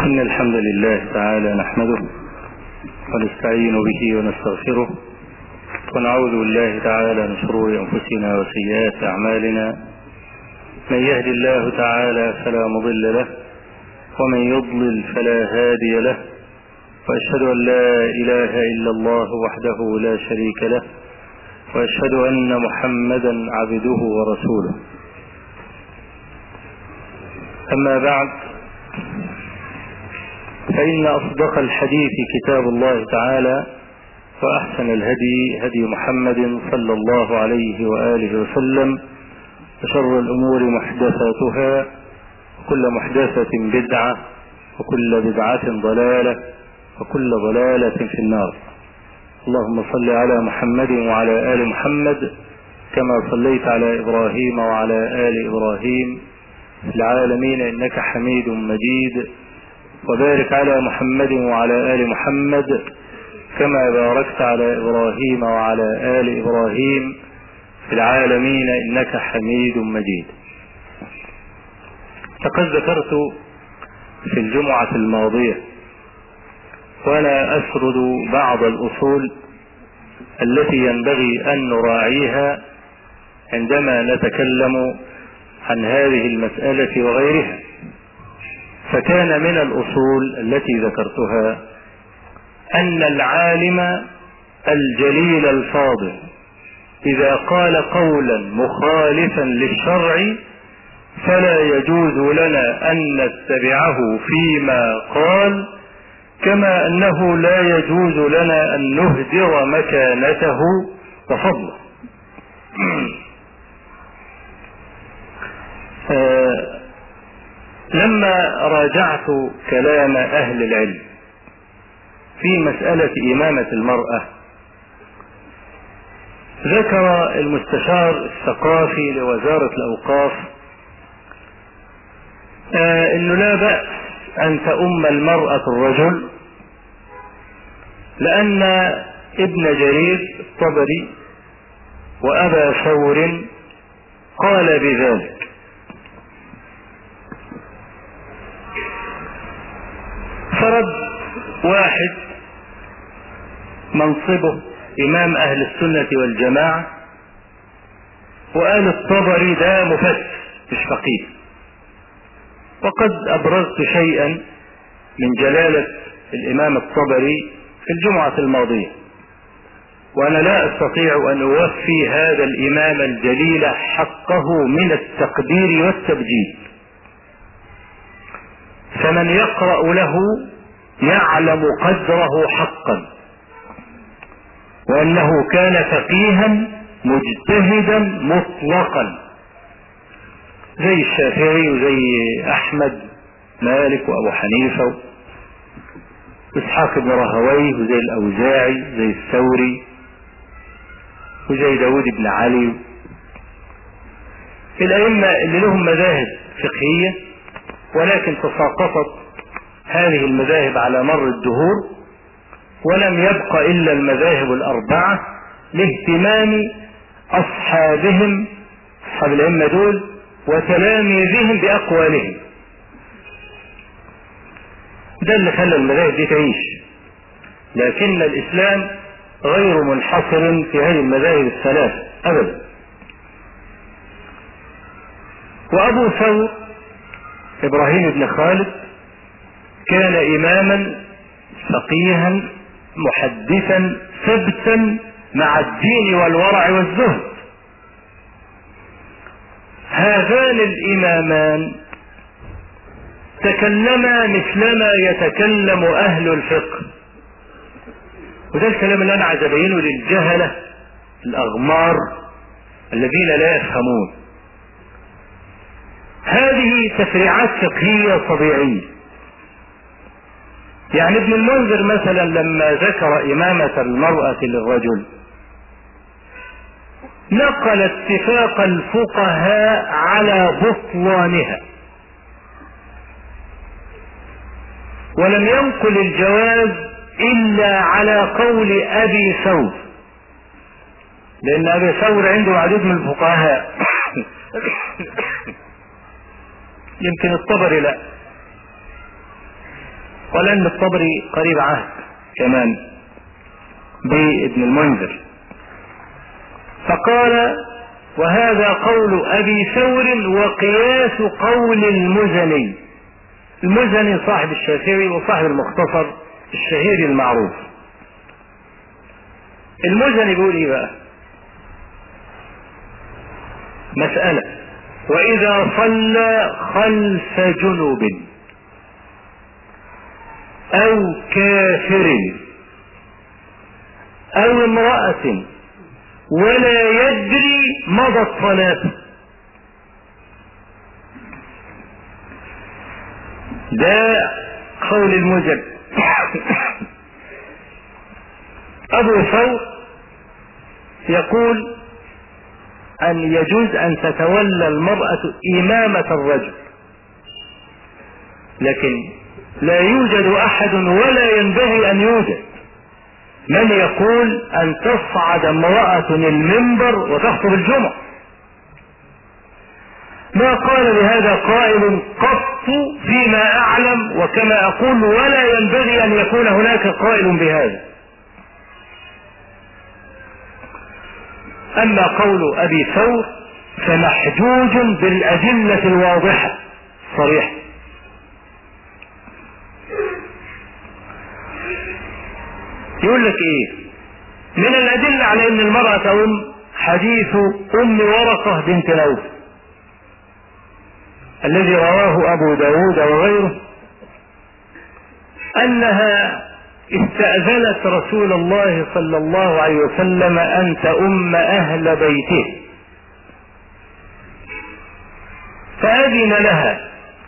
إن الحمد لله تعالى نحمده ونستعين به ونستغفره ونعوذ بالله تعالى من شرور أنفسنا وسيئات أعمالنا من يهد الله تعالى فلا مضل له ومن يضلل فلا هادي له وأشهد أن لا إله إلا الله وحده لا شريك له وأشهد أن محمدا عبده ورسوله أما بعد فإن أصدق الحديث كتاب الله تعالى وأحسن الهدي هدي محمد صلى الله عليه وآله وسلم وشر الأمور محدثاتها وكل محدثة بدعة وكل بدعة ضلالة وكل ضلالة في النار اللهم صل على محمد وعلى آل محمد كما صليت على إبراهيم وعلى آل إبراهيم في العالمين إنك حميد مجيد وبارك على محمد وعلى آل محمد كما باركت على إبراهيم وعلى آل إبراهيم في العالمين إنك حميد مجيد لقد ذكرت في الجمعة الماضية وأنا أسرد بعض الأصول التي ينبغي أن نراعيها عندما نتكلم عن هذه المسألة وغيرها فكان من الأصول التي ذكرتها أن العالم الجليل الفاضل إذا قال قولا مخالفا للشرع فلا يجوز لنا أن نتبعه فيما قال كما أنه لا يجوز لنا أن نهدر مكانته وفضله آه لما راجعت كلام أهل العلم في مسألة إمامة المرأة ذكر المستشار الثقافي لوزارة الأوقاف آه انه لا بأس ان تؤم المرأة الرجل لان ابن جرير الطبري وابا ثور قال بذلك فرد واحد منصبه امام اهل السنة والجماعة وقال الطبري ده مفتش مش فقيه وقد أبرزت شيئا من جلالة الإمام الطبري في الجمعة الماضية وأنا لا أستطيع أن أوفي هذا الإمام الجليل حقه من التقدير والتبجيل فمن يقرأ له يعلم قدره حقا وأنه كان فقيها مجتهدا مطلقا زي الشافعي وزي احمد مالك وابو حنيفة واسحاق بن راهويه وزي الاوزاعي زي الثوري وزي داود بن علي الائمة اللي لهم مذاهب فقهية ولكن تساقطت هذه المذاهب على مر الدهور ولم يبق الا المذاهب الاربعة لاهتمام اصحابهم اصحاب الائمة دول وتلاميذهم بأقوالهم ده اللي خلى المذاهب دي تعيش لكن الإسلام غير منحصر في هذه المذاهب الثلاث أبدا وأبو ثور إبراهيم بن خالد كان إماما فقيها محدثا ثبتا مع الدين والورع والزهد هذان الإمامان تكلما مثلما يتكلم أهل الفقه وده الكلام اللي أنا عايز أبينه للجهلة الأغمار الذين لا يفهمون هذه تفريعات فقهية طبيعية يعني ابن المنذر مثلا لما ذكر إمامة المرأة للرجل نقل اتفاق الفقهاء على بطلانها ولم ينقل الجواز الا على قول ابي ثور لان ابي ثور عنده عديد من الفقهاء يمكن الطبري لا ولأن الطبري قريب عهد كمان بابن المنذر فقال وهذا قول أبي ثور وقياس قول المزني المزني صاحب الشافعي وصاحب المختصر الشهير المعروف المزني بيقول ايه بقى مسألة وإذا صلى خلف جنوب أو كافر أو امرأة ولا يدري مضى الصلاة ده قول المجد أبو ثور يقول أن يجوز أن تتولى المرأة إمامة الرجل لكن لا يوجد أحد ولا ينبغي أن يوجد من يقول أن تصعد امرأة المنبر وتخطب الجمعة ما قال بهذا قائل قط فيما أعلم وكما أقول ولا ينبغي أن يكون هناك قائل بهذا أما قول أبي ثور فمحجوج بالأدلة الواضحة صريحة يقول لك ايه من الأدلة على أن المرأة أم حديث أم ورقة بنت نوف الذي رواه أبو داود وغيره أنها استأذنت رسول الله صلى الله عليه وسلم أن تؤم أهل بيته فأذن لها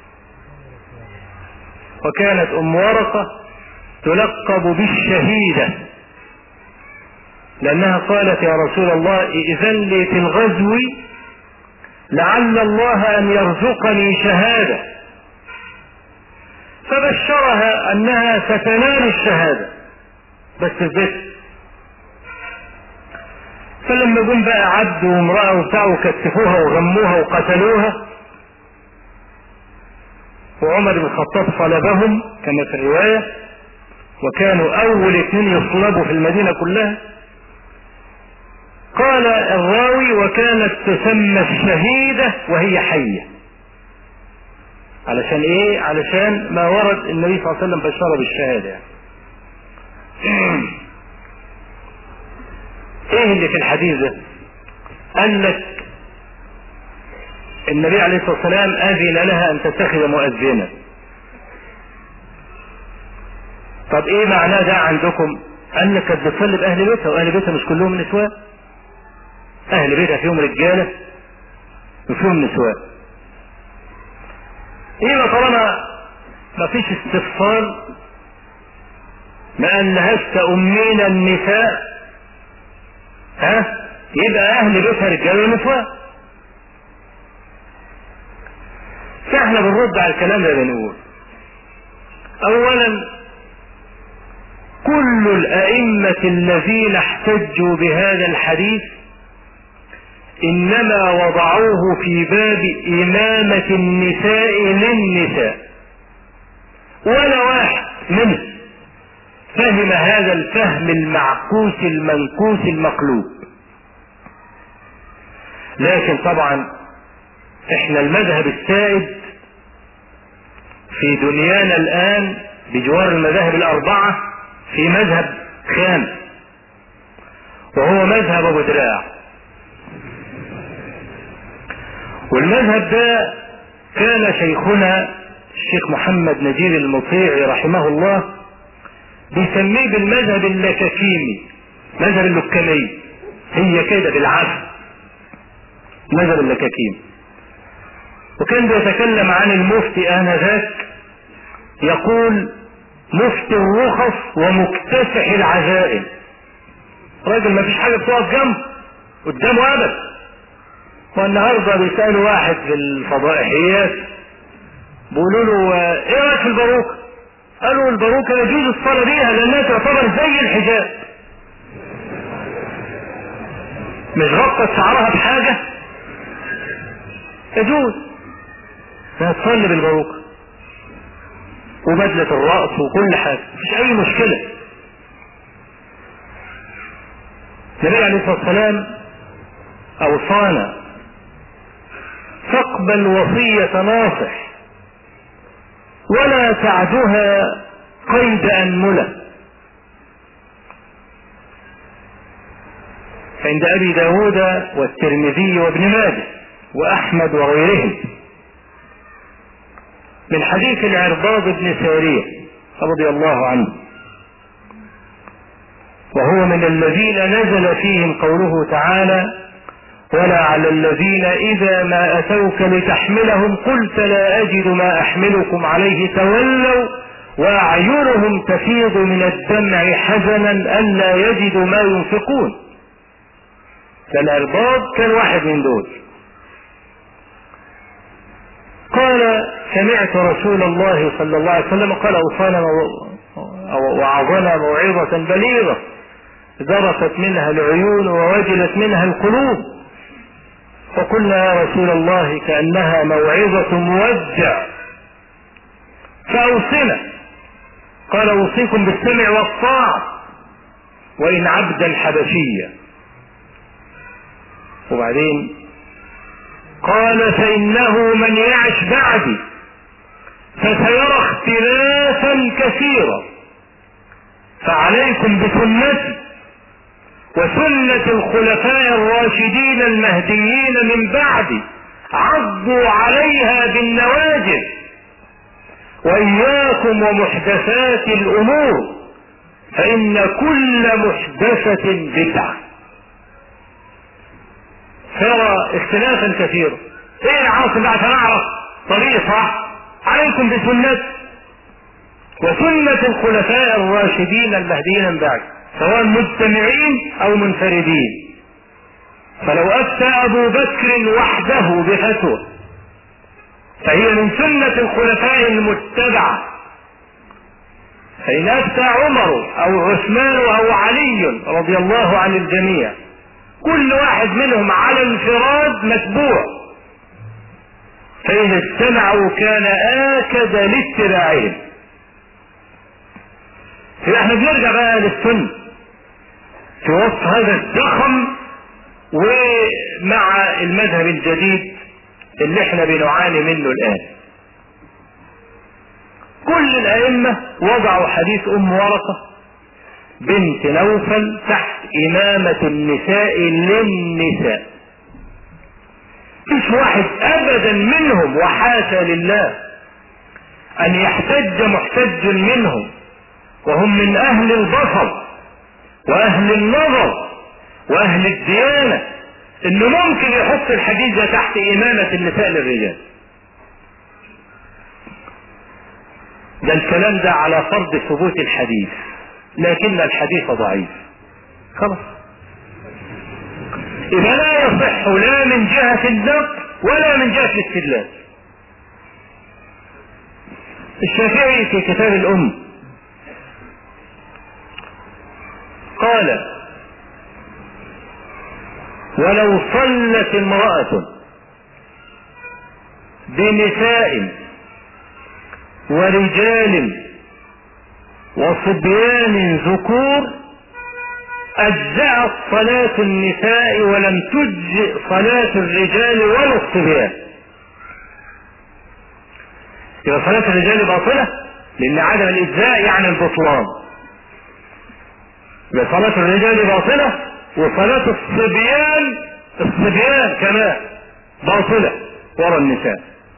وكانت أم ورقة تلقب بالشهيدة لأنها قالت يا رسول الله ائذن لي في الغزو لعل الله أن يرزقني شهادة فبشرها أنها ستنال الشهادة بس في بيت فلما جم بقى عبد وامرأة وبتاع وكتفوها وغموها وقتلوها وعمر بن الخطاب صلبهم كما في الرواية وكانوا أول اثنين يصلبوا في المدينة كلها قال الراوي وكانت تسمى الشهيدة وهي حية علشان ايه علشان ما ورد النبي صلى الله عليه وسلم بشره بالشهادة يعني. ايه اللي في الحديث ده قال لك النبي عليه الصلاة والسلام اذن لها ان تتخذ مؤذنا طب ايه معناه ده عندكم قال لك كانت بتصلي باهل بيتها واهل بيتها مش كلهم نسوان اهل بيتها فيهم رجالة وفيهم نسوان ايه طالما ما فيش استفصال ما قالهاش تأمين النساء ها يبقى اهل بيتها رجاله ونسوان فاحنا بنرد على الكلام ده بنقول اولا كل الائمة الذين احتجوا بهذا الحديث انما وضعوه في باب امامة النساء للنساء ولا واحد منهم فهم هذا الفهم المعكوس المنكوس المقلوب لكن طبعا احنا المذهب السائد في دنيانا الان بجوار المذاهب الاربعة في مذهب خامس وهو مذهب ابو دراع والمذهب ده كان شيخنا الشيخ محمد نجيب المطيعي رحمه الله بيسميه بالمذهب اللكاكيمي مذهب اللكمي هي كده بالعكس مذهب اللكاكيم وكان بيتكلم عن المفتي آنذاك يقول مفتي الرخص ومكتسح العزائم راجل ما فيش حاجة بتقف جنبه قدامه أبدا والنهاردة بيسألوا واحد في الفضائحيات بيقولوا له ايه رأيك في الباروكة قالوا الباروكة يجوز الصلاة بيها لأنها تعتبر زي الحجاب مش غطت شعرها بحاجة يجوز تصلي بالباروكة وبدلة الرأس وكل حاجة مفيش أي مشكلة النبي عليه الصلاة والسلام أوصانا فاقبل وصية ناصح ولا تعدها قيد أنملة عند أبي داود والترمذي وابن ماجه وأحمد وغيرهم من حديث العرباض بن سارية رضي الله عنه وهو من الذين نزل فيهم قوله تعالى ولا على الذين إذا ما أتوك لتحملهم قلت لا أجد ما أحملكم عليه تولوا وأعينهم تفيض من الدمع حزنا ألا يجدوا ما ينفقون فالأرباب كان واحد من دول قال سمعت رسول الله صلى الله عليه وسلم قال أوصانا وعظنا موعظة بليغة ذرفت منها العيون ووجلت منها القلوب فقلنا يا رسول الله كأنها موعظة مودع فأوصنا قال أوصيكم بالسمع والطاعة وإن عبدا حبشيا وبعدين قال فإنه من يعش بعدي فسيرى اختلافا كثيرا فعليكم بسنتي وسنة الخلفاء الراشدين المهديين من بعدي عضوا عليها بالنواجذ وإياكم ومحدثات الأمور فإن كل محدثة بدعة سيرى اختلافا كثيرا ايه العاصم بقى عشان اعرف طريق صح عليكم بسنتي وسنة الخلفاء الراشدين المهديين من بعد سواء مجتمعين او منفردين فلو افتى ابو بكر وحده بفتوى فهي من سنة الخلفاء المتبعة فإن أفتى عمر أو عثمان أو علي رضي الله عن الجميع كل واحد منهم على انفراد متبوع فإذا اجتمعوا كان آكد لاتباعهم احنا بنرجع بقى للسنة في وسط هذا الزخم ومع المذهب الجديد اللي احنا بنعاني منه الآن كل الأئمة وضعوا حديث أم ورقة بنت نوفل تحت إمامة النساء للنساء مش واحد أبدا منهم وحاشا لله أن يحتج محتج منهم وهم من أهل البصر وأهل النظر وأهل الديانة إنه ممكن يحط الحديث ده تحت إمامة النساء للرجال ده الكلام ده على فرض ثبوت الحديث لكن الحديث ضعيف خلاص إذا لا يصح لا من جهة النقل ولا من جهة الاستدلال الشافعي في كتاب الأم قال ولو صلت امرأة بنساء ورجال وصبيان ذكور أجزأت صلاة النساء ولم تجزئ صلاة الرجال ولا الصبيان يبقى صلاة الرجال باطلة لأن عدم الإجزاء يعني البطلان يبقى صلاة الرجال باطلة وصلاة الصبيان الصبيان كمان باطلة وراء النساء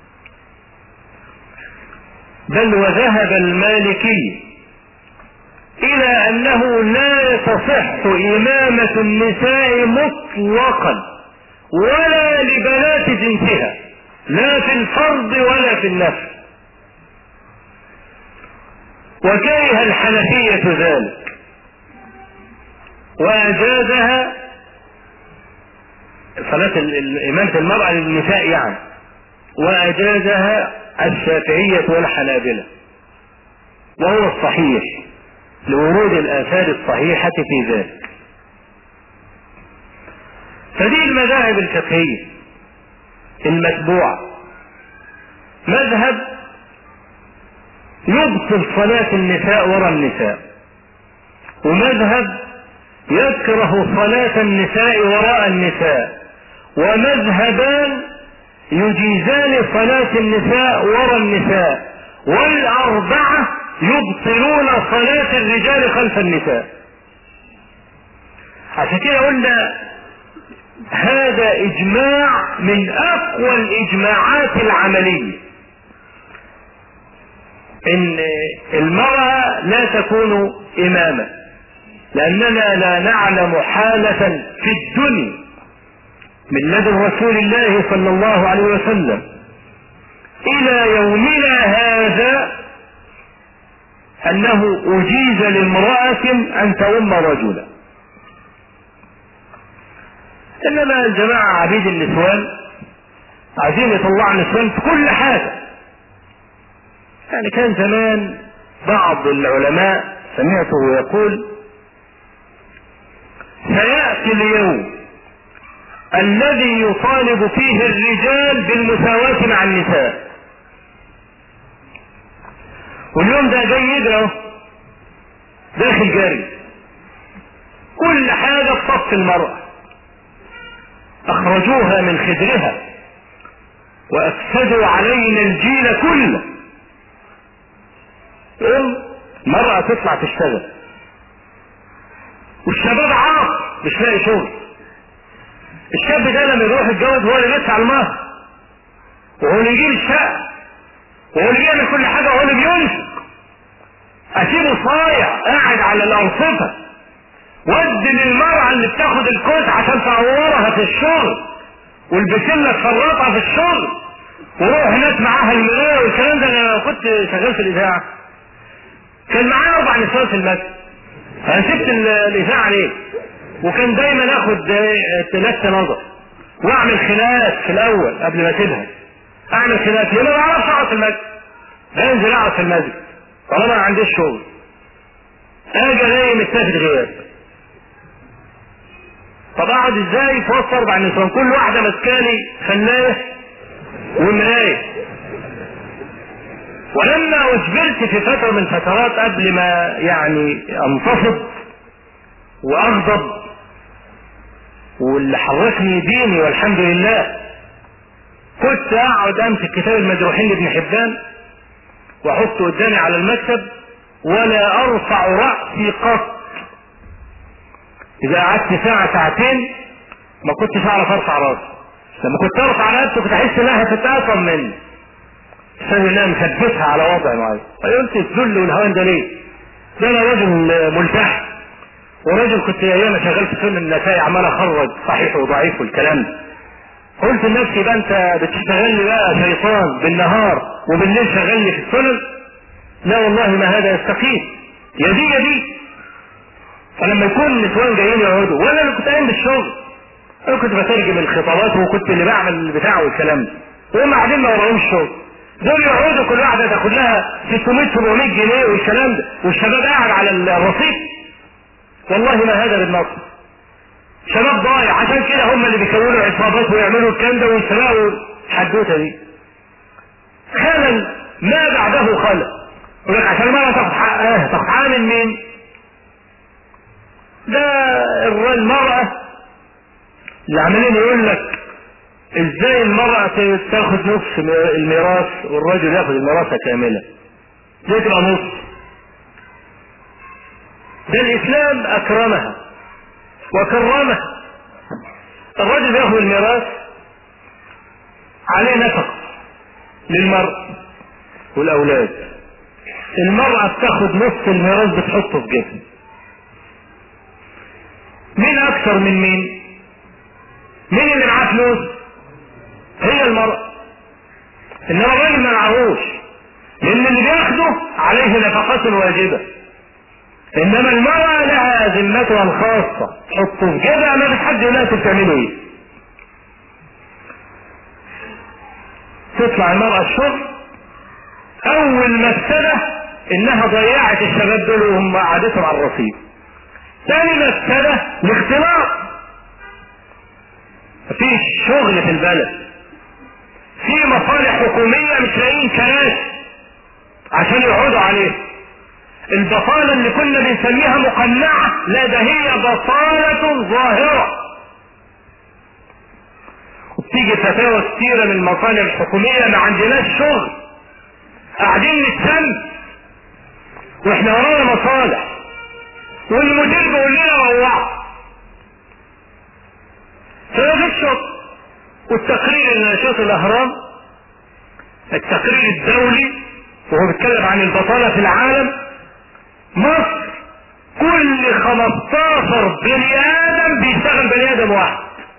بل وذهب المالكي إلى أنه لا تصح إمامة النساء مطلقا ولا لبنات جنسها لا في الفرض ولا في النفل وكره الحنفية ذلك وأجازها صلاة إمامة المرأة للنساء يعني وأجازها الشافعية والحنابلة وهو الصحيح لورود الآثار الصحيحة في ذلك فدي المذاهب الفقهية المتبوعة مذهب يبطل صلاة النساء وراء النساء ومذهب يكره صلاة النساء وراء النساء ومذهبان يجيزان صلاة النساء وراء النساء والأربعة يبطلون صلاة الرجال خلف النساء عشان كده قلنا هذا إجماع من أقوى الإجماعات العملية إن المرأة لا تكون إمامة لأننا لا نعلم حالة في الدنيا من لدن رسول الله صلى الله عليه وسلم إلى يومنا هذا أنه أجيز لامرأة أن تؤم رجلا إنما الجماعة عبيد النسوان عايزين يطلعوا النسوان في كل حاجة يعني كان زمان بعض العلماء سمعته يقول سيأتي اليوم الذي يطالب فيه الرجال بالمساواة مع النساء واليوم ده جاي يجري داخل جاري كل حاجة في صف المرأة اخرجوها من خدرها وافسدوا علينا الجيل كله مرأة تطلع تشتغل والشباب عاق مش لاقي شغل الشاب ده لما يروح يتجوز هو اللي بيدفع المهر وهو اللي يجيب الشقة وهو اللي بيعمل كل حاجة وهو اللي بينفق اسيبه صايع قاعد على الارصفة ودي للمرأة اللي بتاخد الكوت عشان تعورها في الشغل والبسلة تفرطها في الشغل وروح هناك معاها المراية والكلام ده انا كنت شغال في الاذاعة كان معايا اربع نسوان في المسجد انا سبت الاذاعة ليه وكان دايما اخد ثلاثة نظر واعمل خلاف في الاول قبل ما اسيبها اعمل خلاف ليه ما بعرفش اقعد في المسجد بنزل اقعد في المسجد طالما ما عنديش شغل اجي الاقي متاخد غياب طب اقعد ازاي في وسط اربع نسوان كل واحده ماسكالي خلايه ومرايه ولما اجبرت في فتره من الفترات قبل ما يعني انتفض واغضب واللي حركني ديني والحمد لله كنت اقعد امسك كتاب المجروحين لابن حبان واحطه قدامي على المكتب ولا ارفع راسي قط اذا قعدت ساعة ساعتين ما كنتش اعرف ارفع راسي لما كنت ارفع راسي كنت احس انها هتتقطم مني عشان انها مثبتها على وضع معين فقلت الذل والهوان ده ليه؟ ده انا راجل ملتحي وراجل كنت ايام شغال في سنن النسائي عمال اخرج صحيح وضعيف والكلام ده قلت لنفسي بقى انت بتشتغل لي بقى شيطان بالنهار وبالليل شغال لي في السنن لا والله ما هذا يستقيم يا دي يا دي فلما يكون النسوان جايين يقعدوا وانا اللي كنت قايم بالشغل انا كنت بترجم الخطابات وكنت اللي بعمل البتاع والكلام ده وهم قاعدين ما وراهمش شغل دول يقعدوا كل واحده تاخد لها 600 700 جنيه والكلام ده والشباب قاعد على الرصيف والله ما هذا بالنصر شباب ضايع عشان كده هم اللي بيكونوا عصابات ويعملوا الكلام ده ويسرقوا الحدوته دي خلل ما بعده خلل يقول لك عشان المرأة تاخد حقها تاخد حقها من مين؟ ده المرأة اللي عمالين يقول لك ازاي المرأة تاخد نصف الميراث والرجل ياخد الميراث كاملة ليه تبقى نص ده الاسلام اكرمها وكرمها الرجل بياخد الميراث عليه نفقة للمرأة والاولاد المرأة بتاخد نص الميراث بتحطه في جيبها مين اكثر من مين مين اللي معاه فلوس هي المرأة انما الراجل ما معهوش لان اللي بياخده عليه نفقات واجبة انما المرأة لها ذمتها الخاصة تحطه في جيبها ما فيش حد يقول لها بتعملوا ايه تطلع المرأة الشغل اول مفسدة انها ضيعت الشباب دول وهم قعدتهم على الرصيف ثاني مفسدة الاختلاط مفيش شغل في البلد في مصالح حكومية مش لاقيين كراسي عشان يقعدوا عليه البطالة اللي كنا بنسميها مقنعة لا ده هي بطالة ظاهرة وبتيجي فتاوى كتيرة من المصالح الحكومية ما عندناش شغل قاعدين نتسم واحنا ورانا مصالح والمدير بيقول لنا روحوا فما فيش شغل والتقرير اللي نشاط الاهرام التقرير الدولي وهو بيتكلم عن البطالة في العالم مصر كل 15 بني ادم بيشتغل بني ادم واحد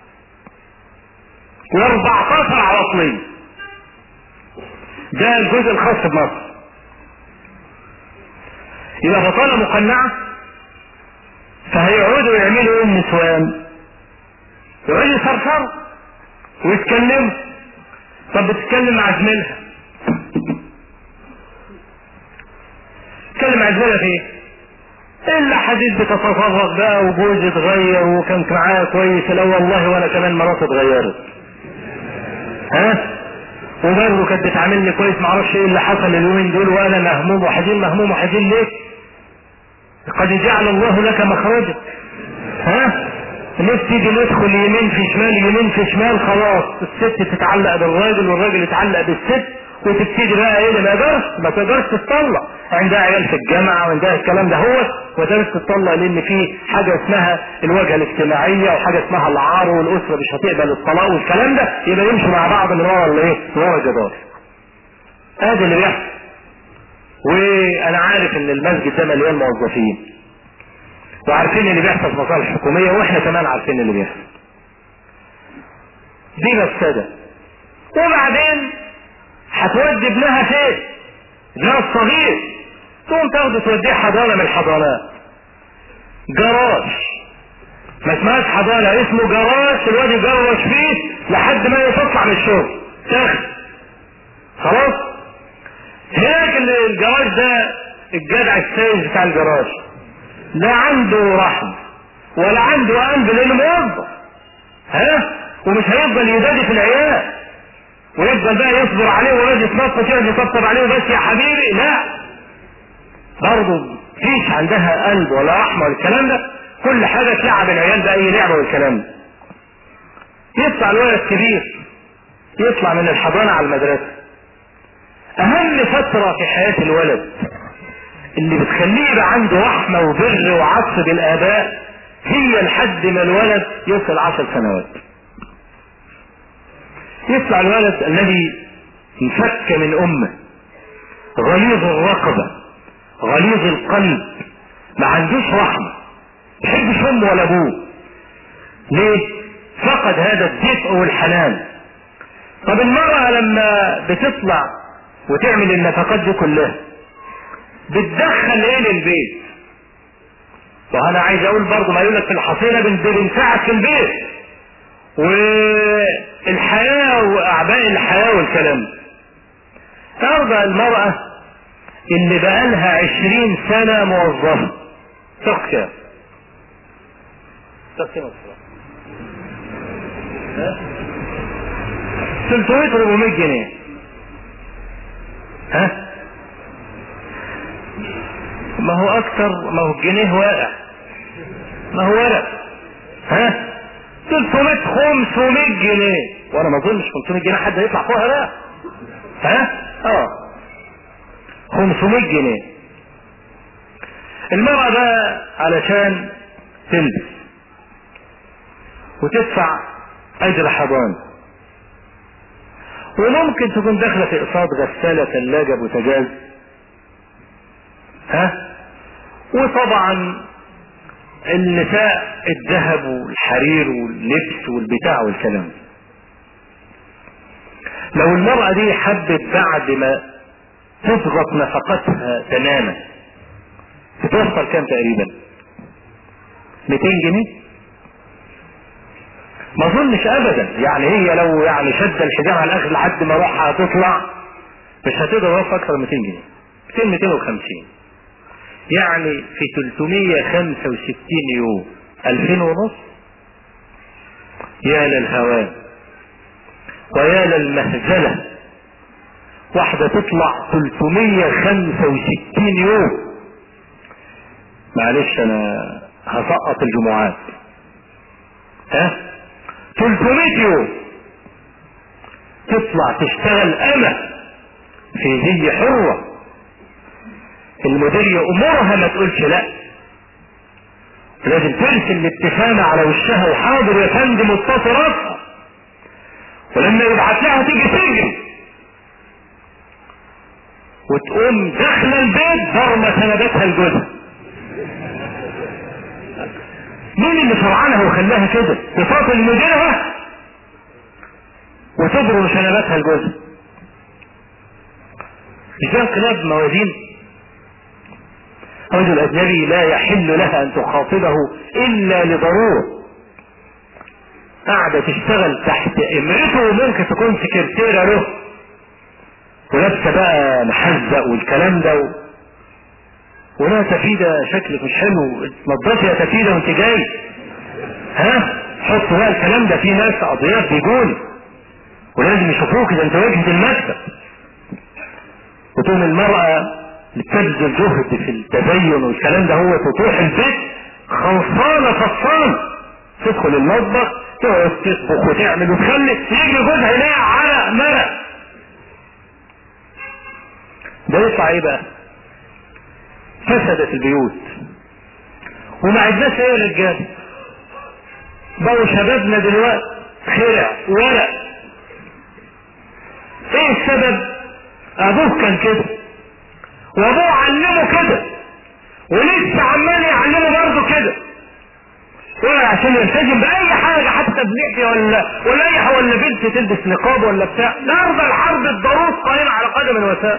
و14 عواطلين ده الجزء الخاص بمصر يبقى بطالة مقنعة فهيقعدوا يعملوا ايه النسوان يقعدوا يصرصروا ويتكلموا طب بتتكلم مع زميلها تتكلم مع زميلها في ايه؟ الا حديث بتتصرف بقى وجوزي اتغير وكان معايا كويس لا والله وانا كمان مراتي اتغيرت ها وبرضه كانت بتعاملني كويس معرفش ايه اللي حصل اليومين دول وانا مهموم وحزين مهموم وحزين ليه؟ قد جعل الله لك مخرجا ها نبتدي ندخل يمين في شمال يمين في شمال خلاص الست تتعلق بالراجل والراجل يتعلق بالست وتبتدي بقى ايه ما تقدرش ما تقدرش تطلع عندها عيال في الجامعه وعندها الكلام ده هو وتقدرش تطلع لان في حاجه اسمها الواجهه الاجتماعيه وحاجه اسمها العار والاسره مش هتقبل الطلاق والكلام ده يبقى يمشوا مع بعض من ورا الايه؟ من ورا الجدار. ادي اللي بيحصل. وانا عارف ان المسجد ده مليان موظفين. وعارفين اللي بيحصل في مصالح حكوميه واحنا كمان عارفين اللي بيحصل. دي مفسده. وبعدين هتودي ابنها فين؟ ابنها الصغير تقوم تاخده توديه حضانه من الحضانات. جراج ما اسمهاش حضانه اسمه جراج الواد يجرش فيه لحد ما يطلع من الشغل. تاخد خلاص؟ هناك الجراج ده الجدع السايس بتاع الجراج لا عنده رحمة ولا عنده قلب لانه موظف ها ومش هيفضل يدادي في العيال ويفضل بقى يصبر عليه ويقعد يتنطط يقعد يطبطب عليه بس يا حبيبي لا برضه فيش عندها قلب ولا رحمة ولا الكلام ده كل حاجة تلعب العيال بأي لعبة والكلام ده يطلع الولد كبير يطلع من الحضانة على المدرسة أهم فترة في حياة الولد اللي بتخليه يبقى عنده رحمة وبر وعطف بالآباء هي لحد ما الولد يوصل عشر سنوات يطلع الولد الذي انفك من أمه غليظ الرقبة غليظ القلب ما عندوش رحمة ما يحبش أمه ولا أبوه ليه؟ فقد هذا الدفء والحنان طب المرأة لما بتطلع وتعمل النفقات دي كلها بتدخل ايه للبيت وانا عايز اقول برضه ما يقولك في الحصيلة بنساعد في البيت والحياة واعباء الحياة والكلام ترضى المرأة اللي بقالها عشرين سنة موظفة تاخد كام؟ تاخد كام 300 400 جنيه ها ما هو اكتر ما هو الجنيه واقع ما هو ورق ها 300 500 جنيه وانا ما اظنش 500 جنيه حد هيطلع فوقها لا ها اه 500 جنيه المرأة بقى علشان تلبس وتدفع اجر حضانه وممكن تكون داخلة في اقساط غسالة ثلاجة بوتاجاز ها وطبعا النساء الذهب والحرير واللبس والبتاع والكلام لو المرأة دي حبت بعد ما تضغط نفقتها تماما تتوفر كام تقريبا 200 جنيه ما اظنش ابدا يعني هي لو يعني شد الحجاب على الاخر لحد ما روحها هتطلع مش هتقدر توفر اكثر من 200 جنيه 200 250 يعني في 365 يوم 2000 ونص يا للهوان ويا للمهزلة واحدة تطلع 365 يوم معلش انا هسقط الجمعات ها 300 يوم تطلع تشتغل أمة في زي حرة المدير يأمرها ما تقولش لا لازم ترسل الابتسامة على وشها وحاضر يا فندم واتصل راسها ولما يبعت لها تيجي تجري وتقوم داخله البيت ضرمة سندتها لجوزها مين اللي شرعنها وخلاها كده تصاطل مديرها وتبرر شنباتها لجوزها مش ده انقلاب موازين رجل اجنبي لا يحل لها ان تخاطبه الا لضروره قاعدة تشتغل تحت امرته وممكن تكون سكرتيرة له ولابسة بقى محزق والكلام ده و... ولا تفيدة شكلك مش حلو نضفي يا تفيدة وانت جاي ها حط بقى الكلام ده في ناس اضياف بيجون ولازم يشوفوك اذا انت واجهة المكتب وتقوم المرأة بتبذل جهد في التزين والكلام ده هو تروح البيت خلصانة فصانة تدخل المطبخ تقعد تطبخ وتعمل وتخلي يجي جوزها يلاقي على مرق ده يطلع ايه بقى؟ فسدت البيوت وما عدناش ايه يا رجاله بقوا شبابنا دلوقتي خرع ورق ايه السبب ابوه كان كده وابوه علمه كده ولسه عمال يعلمه برضه كده ولا عشان يلتزم باي حاجه حتى بلحيه ولا ولا اي حاجه ولا بنت تلبس نقاب ولا بتاع النهارده الحرب الضروس قائمه على قدم وساق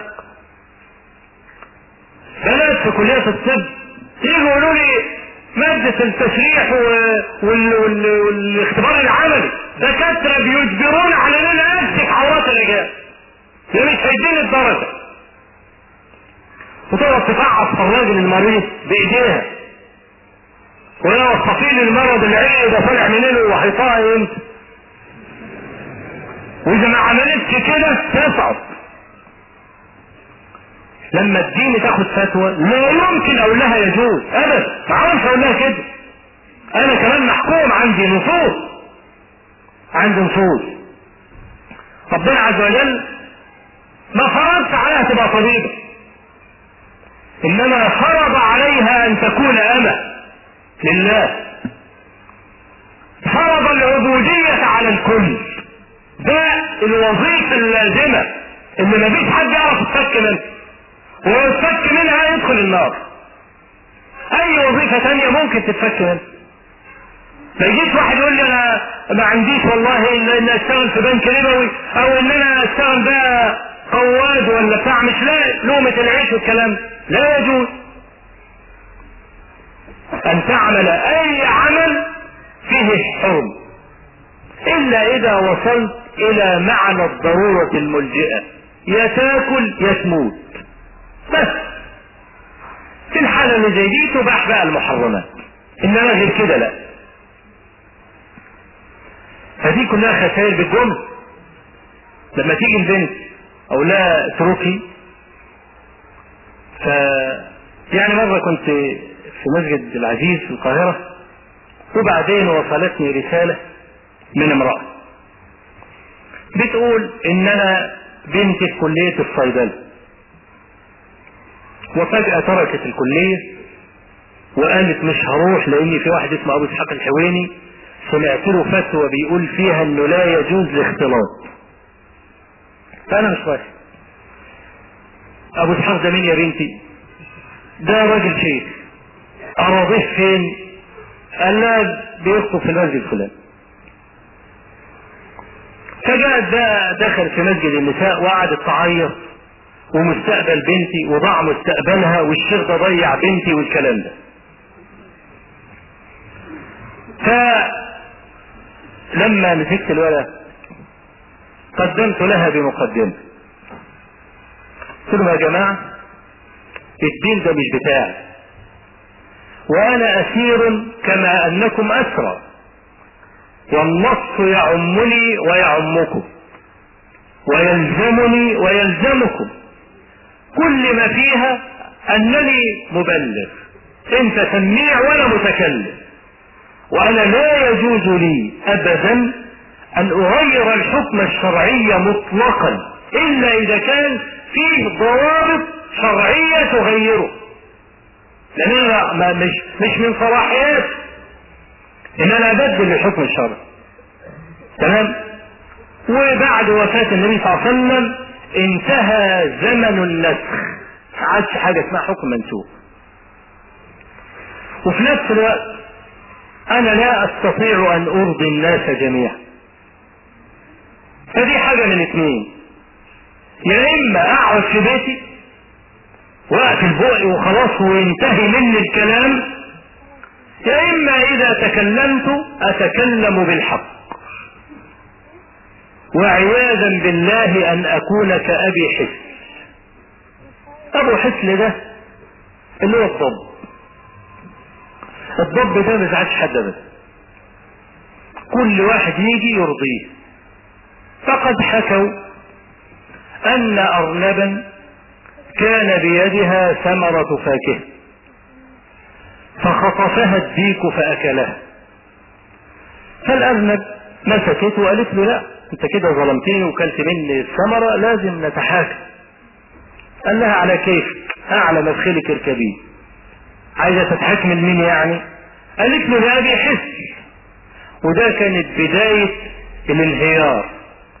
بنات في كليه الطب يجوا يقولوا لي مادة التشريح وال... وال... والاختبار العملي دكاترة بيجبرون على ان انا امسك عورات الرجال ده مش هيديني الدرجة وتقعد تفعص في الراجل المريض بايديها ولا وصفين المرض العلمي ده طالع منين وهيطلع امتى واذا ما عملتش كده تصعب لما تجيني تاخد فتوى لا يمكن اقول لها يجوز ابدا ما اعرفش اقول لها كده انا كمان محكوم عندي نصوص عندي نصوص ربنا عز وجل ما فرضت عليها تبقى طبيبة انما فرض عليها ان تكون امة لله فرض العبودية على الكل ده الوظيفة اللازمة اللي مفيش حد يعرف يتفك منها ويتفك منها يدخل النار اي وظيفة تانية ممكن تتفك منها ما يجيش واحد يقول لي انا ما عنديش والله الا ان اشتغل في بنك ربوي او ان انا اشتغل بقى قواد ولا بتاع مش لاقي لومة العيش والكلام لا يجوز ان تعمل اي عمل فيه حرم الا اذا وصلت الى معنى الضرورة الملجئة يا تاكل يا تموت بس في الحالة اللي زي دي تباح بقى المحرمات انما غير كده لا فدي كلها خسائر بالجمل لما تيجي البنت او لا اتركي ف يعني مرة كنت في مسجد العزيز في القاهرة وبعدين وصلتني رسالة من امرأة بتقول ان انا بنتي في كلية الصيدلة وفجأة تركت الكلية وقالت مش هروح لان في واحد اسمه ابو اسحاق الحويني سمعت له فتوى بيقول فيها انه لا يجوز الاختلاط فانا مش رايح ابو اسحاق ده مين يا بنتي ده راجل شيخ اراضيه فين قال لها بيخطب في المسجد فلان فجاءت بقى دخل في مسجد النساء وقعدت تعيط ومستقبل بنتي وضاع مستقبلها والشيخ ده ضيع بنتي والكلام ده فلما مسكت الولد قدمت لها بمقدمة قلت لهم يا جماعة الدين ده مش بتاعي وانا اسير كما انكم اسرى والنص يعمني ويعمكم ويلزمني ويلزمكم كل ما فيها انني مبلغ انت سميع وانا متكلم وانا لا يجوز لي ابدا ان اغير الحكم الشرعي مطلقا الا اذا كان فيه ضوابط شرعية تغيره لان انا مش, مش من صلاحيات ان انا ابدل الحكم الشرعي تمام وبعد وفاة النبي صلى الله عليه وسلم انتهى زمن النسخ ما عادش حاجة اسمها حكم منسوخ وفي نفس الوقت انا لا استطيع ان ارضي الناس جميعا فدي حاجة من اثنين يا اما اقعد في بيتي واقفل بوقي وخلاص وينتهي مني الكلام يا اما اذا تكلمت اتكلم بالحق وعياذا بالله ان اكون كابي حس ابو حسن ده اللي هو الضب الضب ده ما يزعلش حد ابدا كل واحد يجي يرضيه فقد حكوا ان ارنبا كان بيدها ثمرة فاكهة فخطفها الديك فاكلها فالارنب مسكته وقالت له لا انت كده ظلمتني وكلت مني الثمرة لازم نتحاكم قال لها على كيفك اعلى مدخلك اركبيه عايزة تتحاكم لمين يعني قالت له ده بيحس وده كانت بداية الانهيار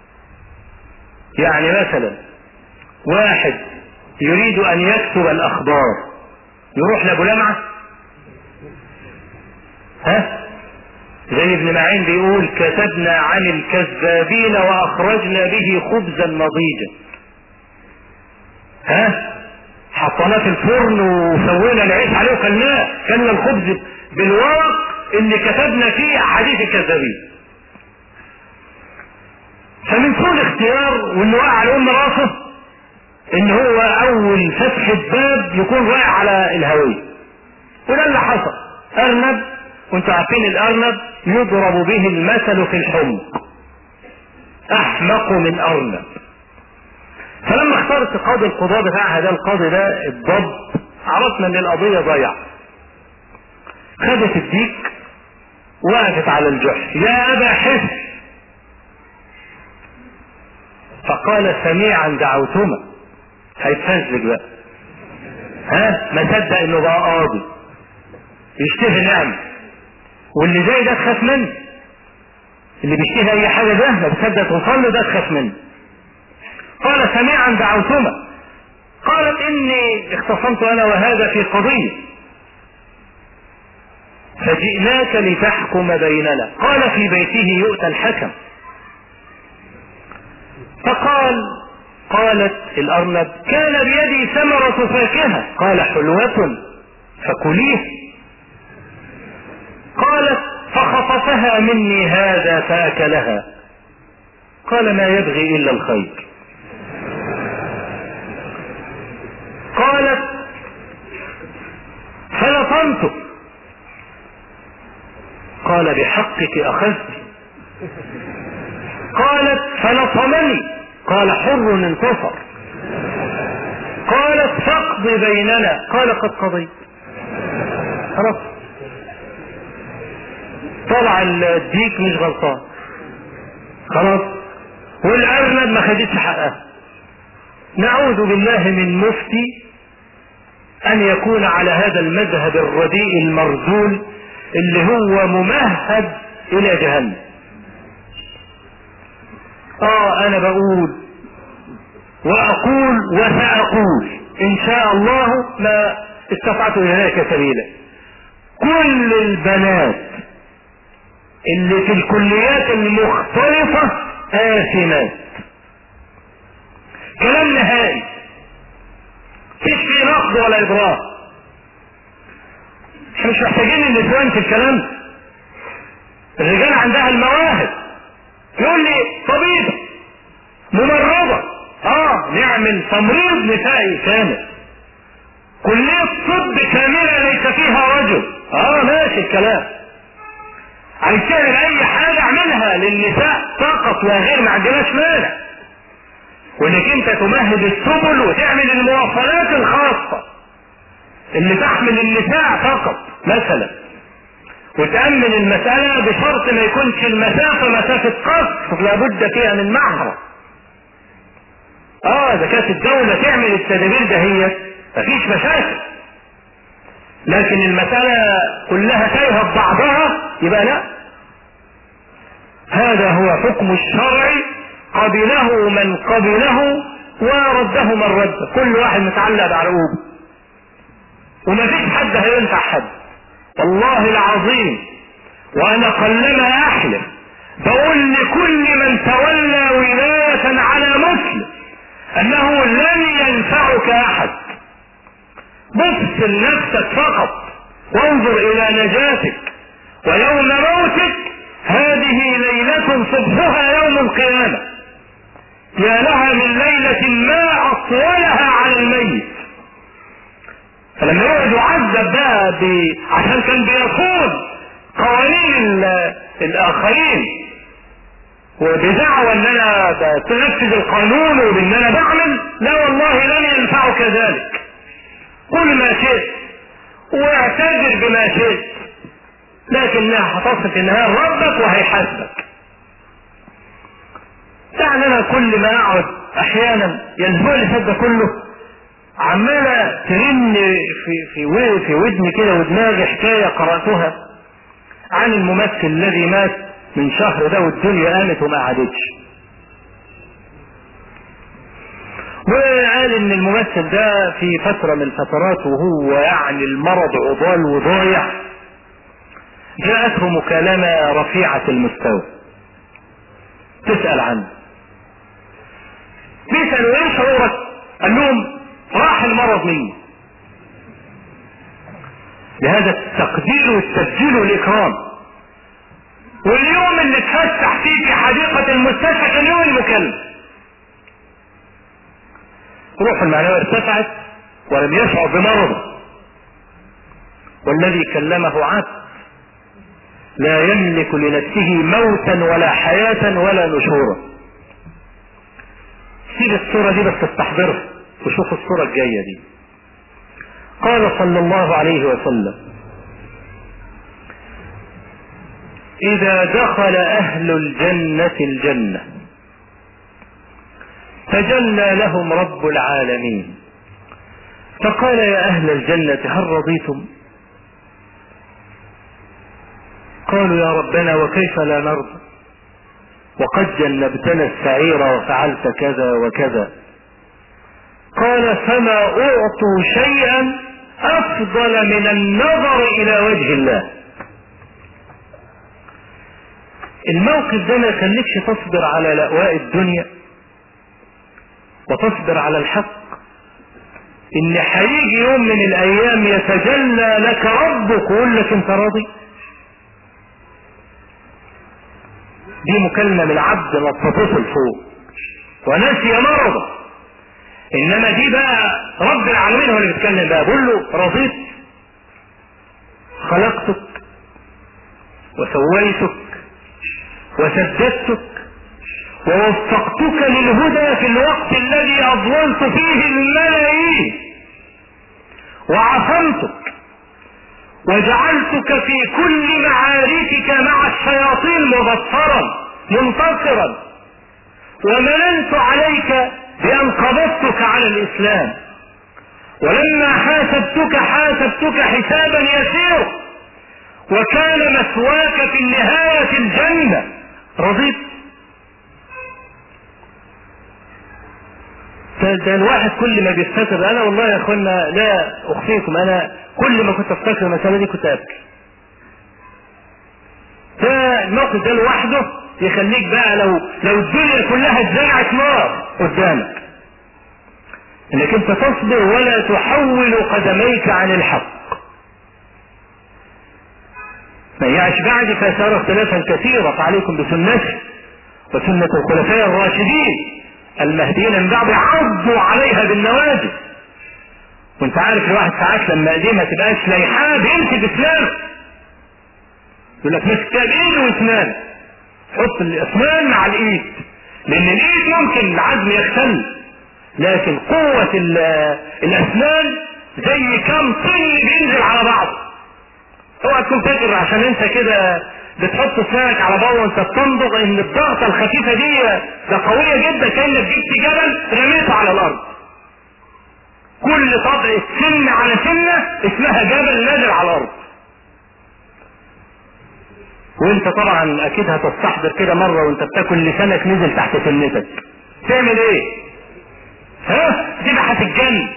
يعني مثلا واحد يريد ان يكتب الاخبار يروح لابو لمعة ها زي ابن معين بيقول كتبنا عن الكذابين واخرجنا به خبزا نضيجا ها حطيناه في الفرن وسوينا العيش عليه وكلناه كلنا الخبز بالورق اللي كتبنا فيه احاديث الكذابين فمن سوء الاختيار وانه واقع على ام راسه ان هو اول فتحة باب يكون واقع على الهوية وده اللي حصل ارنب وانتوا عارفين الارنب يضرب به المثل في الحمق احمق من ارنب فلما اخترت قاضي القضاء بتاعها ده القاضي ده الضب عرفنا ان القضية ضيع خدت الديك وقفت على الجحش يا ابا حس فقال سميعا دعوتما هيتفزلك بقى ها ما صدق انه بقى قاضي يشتهي نعمه واللي زي ده تخاف منه اللي بيشتهي اي حاجه ده ما بتصدق توصل له ده تخاف منه قال سميعا دعوتما قالت اني اختصمت انا وهذا في قضيه فجئناك لتحكم بيننا قال في بيته يؤتى الحكم فقال قالت الارنب كان بيدي ثمرة فاكهة قال حلوة فكليه قالت فخطفها مني هذا فاكلها قال ما يبغي الا الخير قالت فلطمته قال بحقك اخذت قالت فلطمني قال حر انتصر قالت فاقض بيننا قال قد قضيت خلاص طلع الديك مش غلطان خلاص والارنب ما خدتش حقها نعوذ بالله من مفتي ان يكون على هذا المذهب الرديء المرذول اللي هو ممهد الى جهنم اه انا بقول واقول وساقول ان شاء الله ما استطعت اليك سبيلا كل البنات اللي في الكليات المختلفة آثمات كلام نهائي مفيش فيه نقد ولا إبراء احنا مش محتاجين النسوان في الكلام الرجال عندها المواهب يقول لي طبيبة ممرضة اه نعمل تمريض نسائي كامل كلية طب كاملة ليس فيها رجل اه ماشي الكلام عايز تعمل اي حاجة اعملها للنساء فقط لا غير ما عندناش مانع وانك انت تمهد السبل وتعمل المواصلات الخاصة اللي تحمل النساء فقط مثلا وتأمن المسألة بشرط ما يكونش المسافة مسافة قصر لابد فيها من معهرة اه اذا كانت الدولة تعمل التدابير ده هي مفيش مشاكل لكن المسألة كلها تايهة ببعضها يبقى لا هذا هو حكم الشرع قبله من قبله ورده من رد كل واحد متعلق بعرقوبه ومفيش حد هينفع حد والله العظيم وانا قلما احلف بقول لكل من تولى ولاية على مسلم انه لن ينفعك احد بص لنفسك فقط وانظر الى نجاتك ويوم موتك هذه ليلة صبحها يوم القيامة يا لها من ليلة ما اطولها على الميت فلما يقعد يعذب بقى ب... عشان كان بيصون قوانين ال... الاخرين وبدعوى ان انا تنفذ القانون وبان انا بعمل لا والله لن ينفعك ذلك قل ما شئت واعتذر بما شئت لكنها هتصل في النهايه ربك وهيحاسبك يعني انا كل ما اقعد احيانا الاسبوع اللي فات ده كله عمالة ترن في في في ودني كده ودماغي حكاية قرأتها عن الممثل الذي مات من شهر ده والدنيا قامت وما عادتش. وقال ان الممثل ده في فترة من الفترات وهو يعني المرض عضال وضايع جاءته مكالمة رفيعة المستوى تسأل عنه بيسألوا ايه شعورك قال لهم راح المرض مني لهذا التقدير والتبجيل والإكرام واليوم اللي اتفسح فيه في حديقة المستشفى كان يوم المكلف روحه المعنوية ارتفعت ولم يشعر بمرضه والذي كلمه عبد لا يملك لنفسه موتا ولا حياة ولا نشورا سيب الصورة دي بس تستحضرها وشوف الصورة الجاية دي قال صلى الله عليه وسلم إذا دخل أهل الجنة الجنة تجلى لهم رب العالمين فقال يا أهل الجنة هل رضيتم قالوا يا ربنا وكيف لا نرضى وقد جنبتنا السعير وفعلت كذا وكذا قال فما أعطوا شيئا أفضل من النظر إلى وجه الله الموقف ده ما يخليكش تصبر على لأواء الدنيا وتصبر على الحق ان هيجي يوم من الايام يتجلى لك ربك ويقول لك انت راضي دي مكالمة من العبد نطفته لفوق ونسي مرضه انما دي بقى رب العالمين هو اللي بيتكلم بقى بيقول له رضيت خلقتك وسويتك وسددتك ووفقتك للهدى في الوقت الذي اضللت فيه الملايين وعصمتك وجعلتك في كل معاركك مع الشياطين مبصرا منتصرا ومننت عليك بأن قبضتك على الإسلام ولما حاسبتك حاسبتك حسابا يسيرا وكان مثواك في النهاية الجنة رضيت ده الواحد كل ما بيفتكر انا والله يا اخوانا لا اخفيكم انا كل ما كنت افتكر المسألة دي كنت ابكي فالموقف ده لوحده يخليك بقى لو لو الدنيا كلها اتزرعت نار قدامك انك انت تصبر ولا تحول قدميك عن الحق من يعش بعدي فسار اختلافا كثيرا فعليكم بسنتي وسنة الخلفاء الراشدين المهديين من بعد عضوا عليها بالنواجذ وانت عارف الواحد ساعات لما ايديه ما تبقاش لايحاه بيمسك اسنانه يقول لك مسك بايده واسنانه حط الاسنان مع الايد لان الايد ممكن العزم يختل لكن قوة الاسنان زي كم طن بينزل على بعض اوعى تكون فاكر عشان انت كده بتحط اسنانك على بعض وانت بتمضغ ان الضغطة الخفيفة دي ده قوية جدا كأنك جبت جبل رميته على الارض كل طبع سنة على سنة اسمها جبل نازل على الارض وانت طبعا اكيد هتستحضر كده مرة وانت بتاكل لسانك نزل تحت سنتك تعمل ايه ها تبقى هتتجن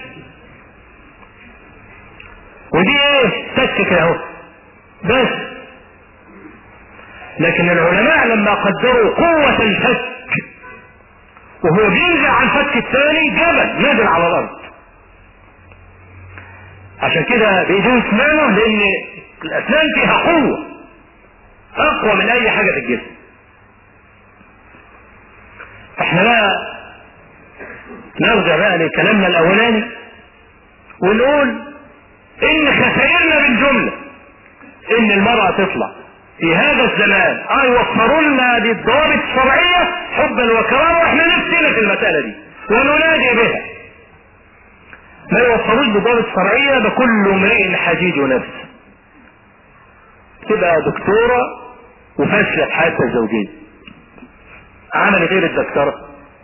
ودي ايه تك كده اهو بس لكن العلماء لما قدروا قوة الفك وهو بينزل على الفك الثاني جبل نازل على الارض عشان كده بايدين اسنانه لان الاسنان فيها قوة اقوى من اي حاجة في الجسم احنا بقى نرجع بقى لكلامنا الاولاني ونقول ان خسائرنا بالجملة ان المرأة تطلع في هذا الزمان اه يوفروا لنا بالضوابط الشرعية حبا وكرامة واحنا نفسنا في المسألة دي وننادي بها ما يوفروش بضوابط شرعية بكل امرئ حجيج نفسه تبقى دكتورة وفاشلة في حياتها الزوجية عملت ايه بالدكتورة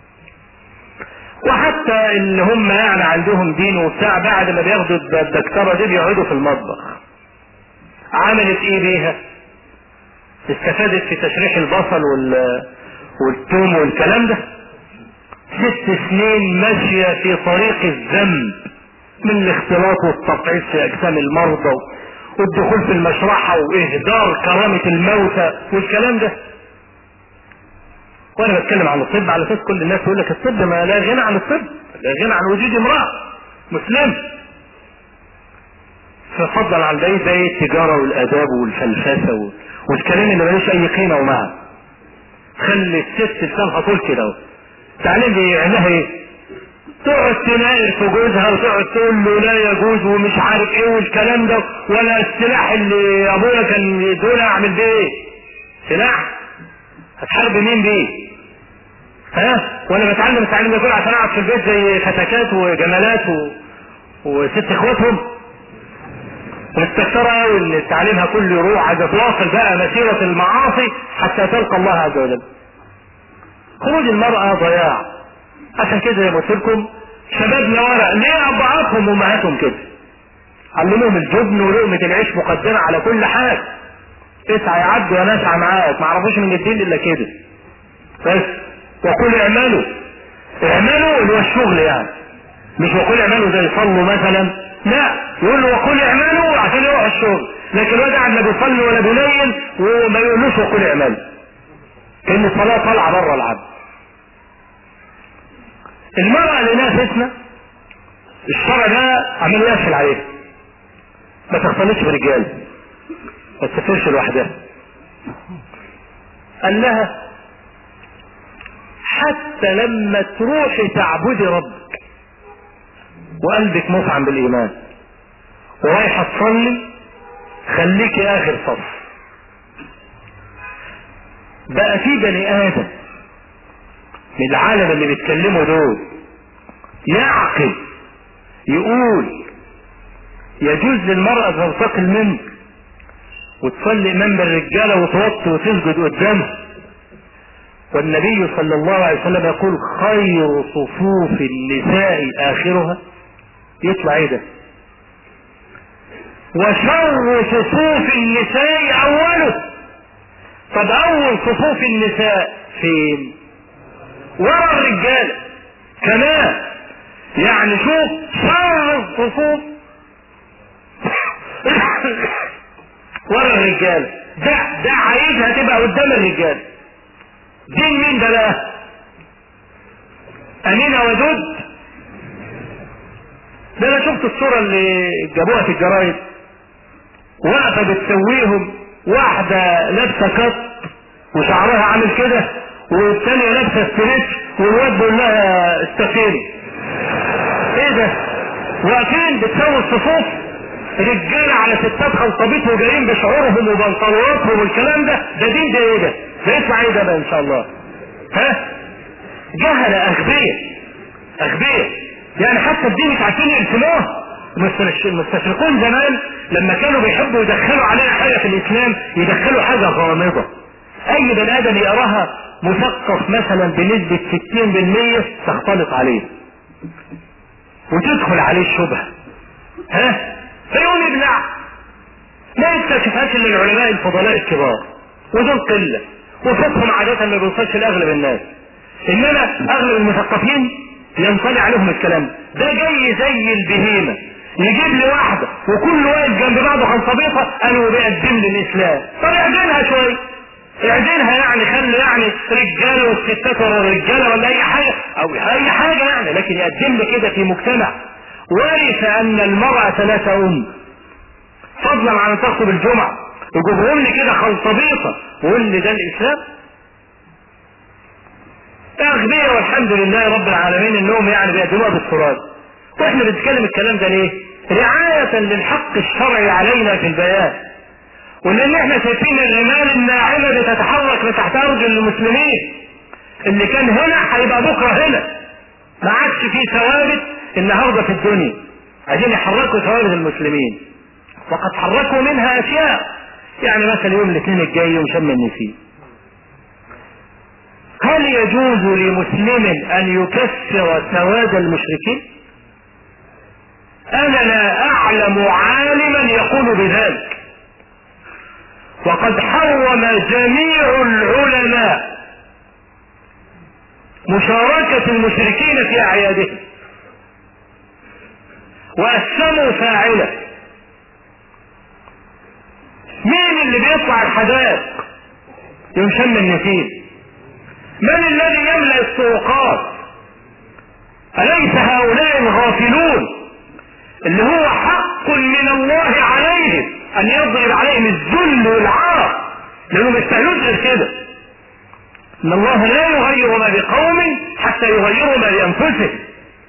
وحتى اللي هم يعني عندهم دين وبتاع بعد ما بياخدوا الدكتورة دي بيقعدوا في المطبخ عملت ايه بيها استفادت في تشريح البصل وال والثوم والكلام ده ست سنين ماشية في طريق الذنب من الاختلاط والتطعيم في اجسام المرضى والدخول في المشرحة واهدار كرامة الموتى والكلام ده وانا بتكلم عن الطب على اساس كل الناس يقول لك الطب ما لا غنى عن الطب لا غنى عن وجود امرأة مسلم ففضل عن باقي زي التجارة والاداب والفلسفة والكلام اللي ملوش اي قيمة ومعنى خلي الست لسانها طول كده اهو تعليم بيعملها ايه تقعد تناقر في جوزها وتقعد تقول له لا يجوز ومش عارف ايه والكلام ده ولا السلاح اللي ابويا كان يدولها اعمل بيه ايه سلاح هتحارب مين بيه ها وانا بتعلم التعليم ده كله عشان اقعد في البيت زي فتكات وجمالات و... وست اخواتهم مستكثرة قوي ان تعليمها كله يروح عايزة تواصل بقى مسيرة المعاصي حتى تلقى الله عز وجل خروج المرأة ضياع عشان كده زي ما قلت لكم شبابنا ورق ليه ابهاتهم وامهاتهم كده علموهم الجبن ولقمة العيش مقدمة على كل حاجة اسعى يعدي وانا اسعى معاك ما عرفوش من الدين الا كده بس وقل اعملوا اعملوا اللي هو الشغل يعني مش وقل اعملوا زي صلوا مثلا لا يقول له وقل اعملوا عشان يروح الشغل لكن الواد قاعد لا بيصلي ولا بينيم وما يقولوش وقل اعملوا كان الصلاه طالعه بره العبد المرأة اللي لها فتنة الشرع ده عمال يقفل عليها ما تختلطش برجال ما تسافرش لوحدها قال لها حتى لما تروحي تعبدي ربك وقلبك مفعم بالايمان ورايحه تصلي خليكي اخر صف بقى في بني ادم من العالم اللي بيتكلموا دول يعقل يقول يجوز للمرأة ترتقي المنبر وتصلي امام بالرجالة وتوطي وتسجد قدامه والنبي صلى الله عليه وسلم يقول خير صفوف النساء اخرها يطلع ايه ده وشر صفوف النساء اوله طب اول صفوف النساء فين ورا الرجال كمان يعني شوف شر الصفوف ورا الرجال ده ده عايزها تبقى قدام الرجال دين مين ده بقى امينة ودود ده انا شفت الصورة اللي جابوها في الجرايد واقفة بتسويهم واحدة لابسة كت وشعرها عامل كده والثانية لابسة ستريتش والواد بيقول لها استقيلي ايه ده واقفين بتسوي الصفوف رجالة على ستات خلطبيط وجايين بشعورهم وبنطلوناتهم والكلام ده ده دين ده ايه ده ده يطلع ايه ده بقى ان شاء الله ها جهل اغبياء اغبياء يعني حتى الدين مش عارفين يرسموه المستشرقون زمان لما كانوا بيحبوا يدخلوا علينا حاجه في الاسلام يدخلوا حاجه غامضه اي بني ادم يقراها مثقف مثلا بنسبه 60% تختلط عليه وتدخل عليه الشبهه ها فيقوم يبلع ما يكتشفهاش الا العلماء الفضلاء الكبار ودول قله وصوتهم عاده ما بيوصلش لاغلب الناس انما اغلب المثقفين ينطلع عليهم الكلام ده جاي زي البهيمه يجيب لي واحده وكل واقف جنب بعضه خنصبيطه قالوا بيقدم لي الاسلام طب اعدلها شويه اعدلها يعني خلي يعني رجاله والستات ورا الرجاله ولا اي حاجه او اي حاجه يعني لكن يقدم لي كده في مجتمع ورث ان المراه لا ام فضلا عن ان تخطب الجمعه يجيبهم لي كده خلطبيطه ويقول لي ده الاسلام اغبياء والحمد لله رب العالمين انهم يعني بيقدموها بالتراث واحنا بنتكلم الكلام ده ليه رعاية للحق الشرعي علينا في البيان ولان احنا شايفين الرمال الناعمة بتتحرك من تحت ارجل المسلمين اللي كان هنا هيبقى بكرة هنا ما عادش فيه ثوابت النهاردة في الدنيا عايزين يحركوا ثوابت المسلمين وقد حركوا منها اشياء يعني مثلا يوم الاثنين الجاي يوم شم النسيم هل يجوز لمسلم ان يكفر سواد المشركين انا لا اعلم عالما يقول بذلك وقد حرم جميع العلماء مشاركة المشركين في اعيادهم واسموا فاعله مين اللي بيطلع الحدائق يوم شم النسيم من الذي يملأ السوقات أليس هؤلاء الغافلون اللي هو حق من الله عليهم أن يضرب عليهم الذل والعار لأنهم ما يستاهلوش غير كده إن الله لا يغير ما بقوم حتى يغيروا ما بأنفسهم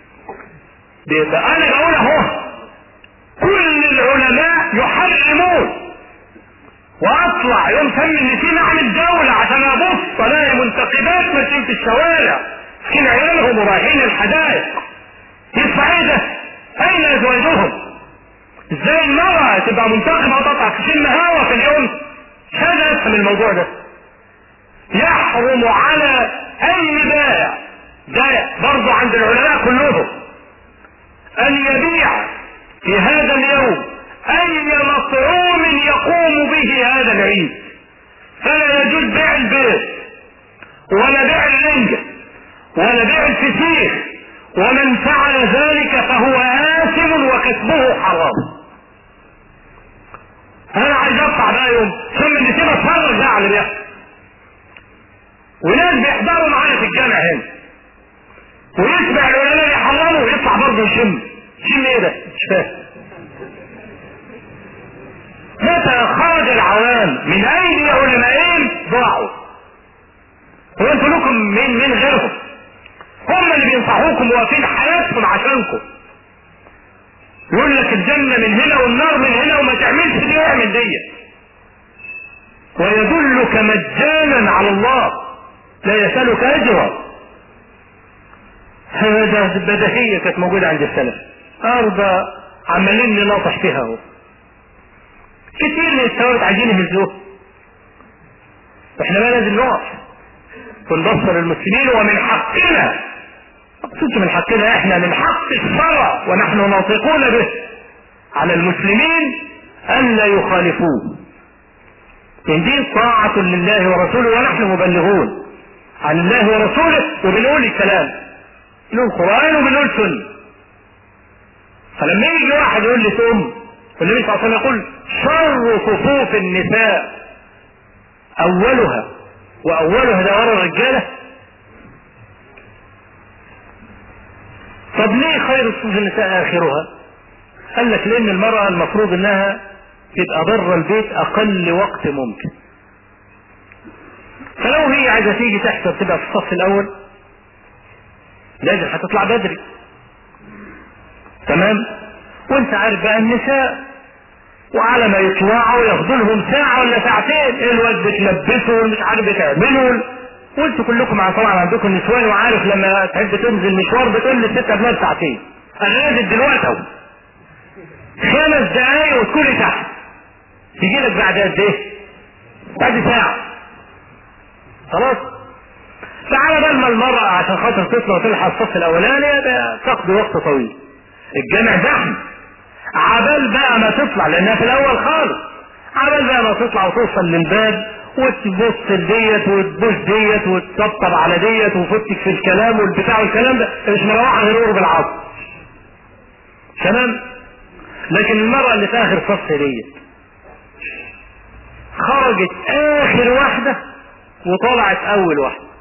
أنا بقول أهو كل العلماء يحرمون واطلع يوم سم النسيم اعمل جولة عشان ابص الاقي منتقبات ماشيين في الشوارع مسكين عيالهم ورايحين الحدائق يدفع ايه ده؟ اين ازواجهم؟ ازاي المرأة تبقى منتقبة وتطلع تشم هوا في اليوم؟ مش هذا افهم الموضوع ده يحرم على اي بائع ده برضه عند العلماء كلهم ان يبيع في هذا اليوم اي مطعوم يقوم به هذا العيد فلا يجوز بيع البيت ولا بيع الرنجة ولا بيع الفسيخ ومن فعل ذلك فهو آثم وكسبه حرام انا عايز اطلع بقى يوم ثم اللي سيبها اتفرج بقى على اللي بيحصل وناس بيحضروا معايا في الجامع هنا ويسمع العلماء يحرموا ويطلع برضه يشم يشم ايه ده؟ مش فاهم متى خرج العوام من ايدي علمائهم ضاعوا هو انتوا لكم من من غيرهم هم اللي بينصحوكم واقفين حياتهم عشانكم يقول لك الجنه من هنا والنار من هنا وما تعملش دي واعمل دي ويدلك مجانا على الله لا يسألك اجرا هذا بدهية كانت موجودة عند السلف أرضى عمالين نناطح فيها اهو كتير من الثوابت عايزين يهزوه احنا بقى لازم نقف ونبصر المسلمين ومن حقنا مقصودش من حقنا احنا من حق الشرع ونحن ناطقون به على المسلمين الا يخالفوه ان دي طاعة لله ورسوله ونحن مبلغون عن الله ورسوله وبنقول الكلام بنقول قرآن وبنقول سنة فلما يجي واحد يقول لي ثم والنبي صلى الله عليه وسلم يقول شر صفوف النساء اولها واولها ده ورا الرجاله طب ليه خير صفوف النساء اخرها قال لك لان المراه المفروض انها تبقى بره البيت اقل وقت ممكن فلو هي عايزه تيجي تحضر تبقى في الصف الاول لازم هتطلع بدري تمام وانت عارف بقى النساء وعلى ما يطلعوا ياخدوا لهم ساعة ولا ساعتين الواد بتلبسه والمش عارف بتعمله وانتوا كلكم ع- طبعا عندكم نسوان وعارف لما تحب تنزل مشوار بتقول للست قبلها بساعتين انا نازل دلوقتي اهو خمس دقايق وتكوني تحت تيجي لك بعد قد ايه؟ بعد ساعة خلاص فعلى بال ما المرأة عشان خاطر تطلع وتلحق الصف الأولاني ده تقضي وقت طويل الجامع زحمة عبال بقى ما تطلع لأنها في الأول خالص عبال بقى ما تطلع وتوصل للباب وتبص ديت وتبوس ديت وتطبطب على ديت وفتك في الكلام والبتاع والكلام ده مش مروحة غير قرب العصر تمام لكن المرأة اللي في آخر صف ديت خرجت آخر واحدة وطلعت أول واحدة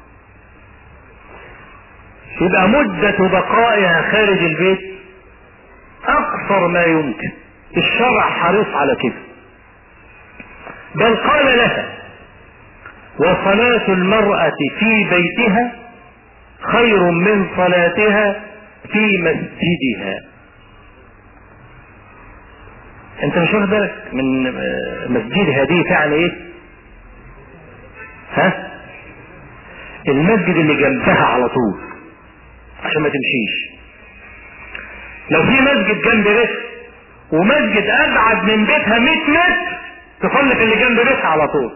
يبقى مدة بقائها خارج البيت أقصر ما يمكن الشرع حريص على كده بل قال لها وصلاة المرأة في بيتها خير من صلاتها في مسجدها انت مش واخد بالك من آه، مسجدها دي تعني ايه ها المسجد اللي جنبها على طول عشان ما تمشيش لو في مسجد جنب بيتها ومسجد ابعد من بيتها 100 متر تصلي في اللي جنب بيتها على طول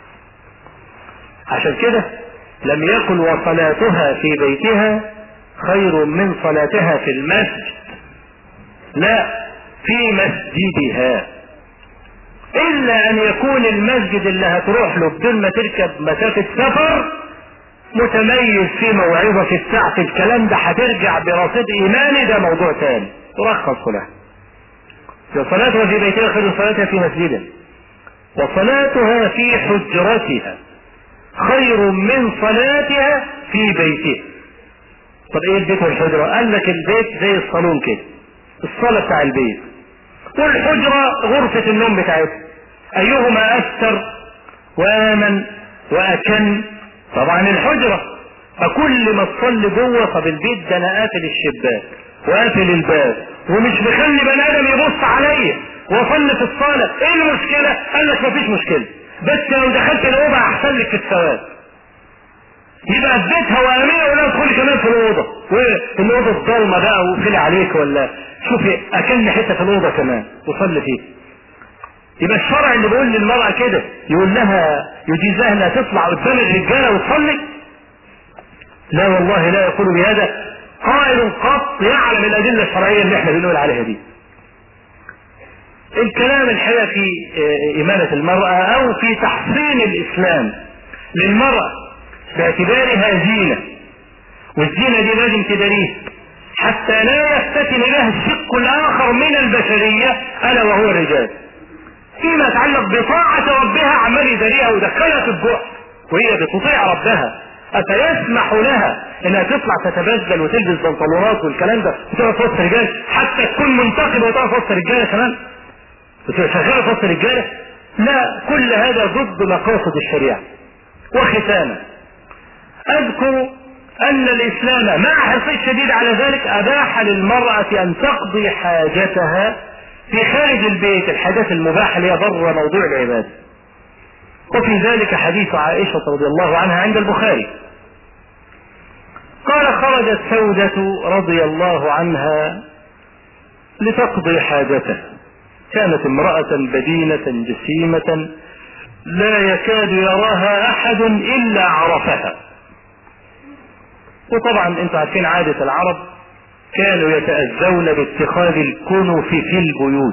عشان كده لم يكن وصلاتها في بيتها خير من صلاتها في المسجد لا في مسجدها الا ان يكون المسجد اللي هتروح له بدون ما تركب مسافة سفر متميز في موعظة في الساعة في الكلام ده هترجع برصيد ايماني ده موضوع تاني ترخص له وصلاتها في بيتها خير من صلاتها في مسجدها وصلاتها في حجرتها خير من صلاتها في بيتها طب ايه البيت والحجرة قال لك البيت زي الصالون كده الصالة بتاع البيت والحجرة غرفة النوم بتاعتها ايهما استر وامن واكن طبعا الحجرة فكل ما تصلي جوه طب البيت ده انا قافل الشباك وقافل الباب ومش مخلي بني ادم يبص عليا واصلي في الصالة ايه المشكلة قال لك مفيش مشكلة بس لو دخلت الاوضة احسن لك في الثواب يبقى في بيتها وامنه ولا تدخلي كمان في الاوضه والاوضه الضلمه بقى وقفلي عليك ولا شوفي اكن حته في الاوضه كمان وصلي فيها يبقى الشرع اللي بيقول للمرأة كده يقول لها يجيز لها انها تطلع قدام الرجالة وتصلي لا والله لا يقول بهذا قائل قط يعلم الأدلة الشرعية اللي احنا بنقول عليها دي الكلام الحقيقة في آه، إمامة المرأة أو في تحصين الإسلام للمرأة باعتبارها زينة والزينة دي لازم تداريها حتى لا يفتتن لها الشق الآخر من البشرية ألا وهو الرجال فيما يتعلق بطاعة ربها عمال يداريها ويدخلها في الجوع وهي بتطيع ربها أفيسمح لها انها تطلع تتبذل وتلبس بنطلونات والكلام ده وتقف في وسط رجال حتى تكون منتقبة وتقف في وسط رجالة كمان وتبقى شغالة في وسط رجالة لا كل هذا ضد مقاصد الشريعة وختاما اذكر ان الاسلام مع حرصه الشديد على ذلك اباح للمرأة ان تقضي حاجتها في خارج البيت الحاجات المباحة اللي هي بره موضوع العبادة وفي ذلك حديث عائشة رضي الله عنها عند البخاري قال خرجت سودة رضي الله عنها لتقضي حاجتها كانت امرأة بدينة جسيمة لا يكاد يراها احد الا عرفها وطبعا انتوا عارفين عادة العرب كانوا يتأذون باتخاذ الكنف في البيوت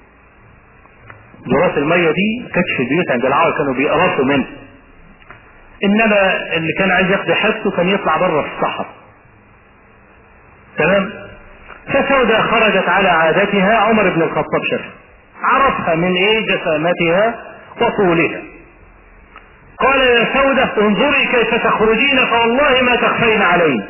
جراس المية دي ما كانتش في البيوت عند العرب كانوا بيقرصوا منها انما اللي كان عايز يقضي حاجته كان يطلع بره في الصحراء تمام فسودة خرجت على عادتها عمر بن الخطاب شافها عرفها من ايه جسامتها وطولها قال يا سودة انظري كيف تخرجين فوالله ما تخفين علينا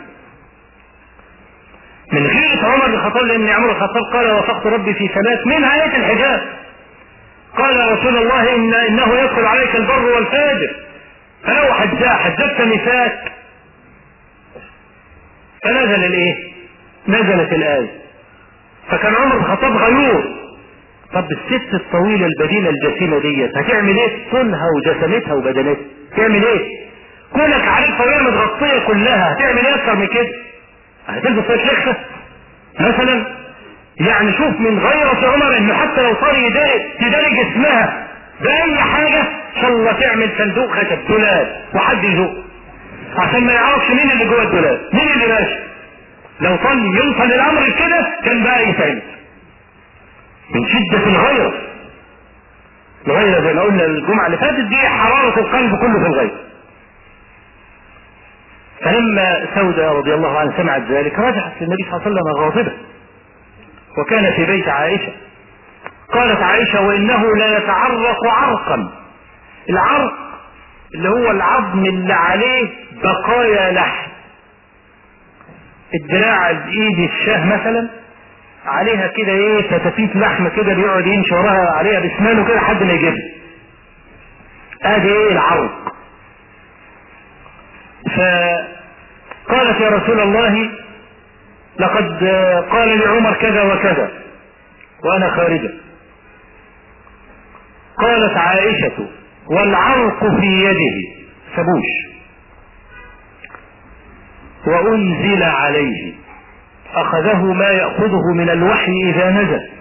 من غيرة عمر بن الخطاب لان عمر الخطاب قال وافقت ربي في ثلاث من آية الحجاب قال يا رسول الله إن انه يدخل عليك البر والفاجر فلو حجا حجبت نساك فنزل الايه نزلت الآية فكان عمر بن الخطاب غيور طب الست الطويلة البدينة الجسيمة ديت هتعمل ايه طولها وجسمتها وبدنتها تعمل ايه كونك عارفها وهي متغطيه كلها هتعمل ايه اكتر من كده؟ هتلبس شويه لخفه مثلا يعني شوف من غيرة عمر انه حتى لو صار يداري تداري جسمها بأي حاجة ان شاء الله تعمل صندوق خشب دولاب وحد يزوق عشان ما يعرفش مين اللي جوه الدولاب مين اللي ماشي لو صل يوصل الامر كده كان بقى يتعمل من شدة الغيرة الغيرة زي ما قلنا الجمعة اللي فاتت دي حرارة القلب كله في الغيرة فلما سودة رضي الله عنها سمعت ذلك رجعت للنبي صلى الله عليه وسلم غاضبة وكان في بيت عائشة قالت عائشة وإنه لا يتعرق عرقا العرق اللي هو العظم اللي عليه بقايا لحم الدراع الايد الشاه مثلا عليها كده ايه فتافيت لحم كده بيقعد يمشي وراها عليها باسنانه كده لحد ما يجيبها ادي ايه العرق فقالت يا رسول الله لقد قال لعمر كذا وكذا وانا خارجه قالت عائشة والعرق في يده سبوش وأنزل عليه أخذه ما يأخذه من الوحي إذا نزل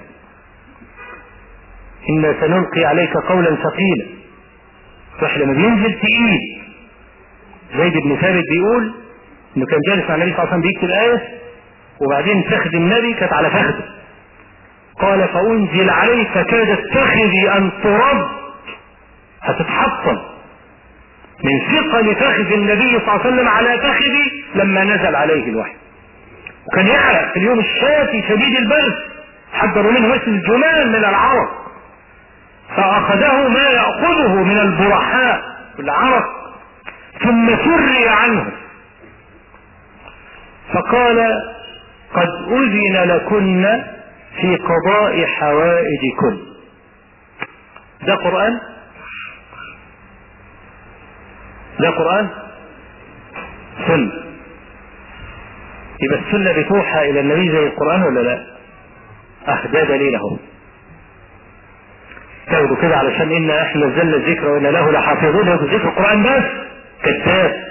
إنا سنلقي عليك قولا ثقيلا الوحي لما بينزل تقيل زيد بن ثابت بيقول انه كان جالس مع النبي صلى الله عليه وسلم بيكتب آية وبعدين فخذ النبي كانت على فخذه قال فأنزل عليه فكادت فخذي أن ترد هتتحطم من ثقل فخذ النبي صلى الله عليه وسلم على فخذي لما نزل عليه الوحي وكان يعرق في اليوم الشاتي شديد البرد حضروا منه مثل الجمال من العرق فأخذه ما يأخذه من البرحاء والعرق ثم سري عنه فقال قد أذن لكن في قضاء حوائجكم ده قرآن ده قرآن سنة يبقى السنة بتوحى إلى النبي زي القرآن ولا لا؟ أه ده دليل أهو تاخدوا كده علشان إن إحنا نزلنا الذكر وإن له لحافظون ياخدوا ذكر القرآن بس كذاب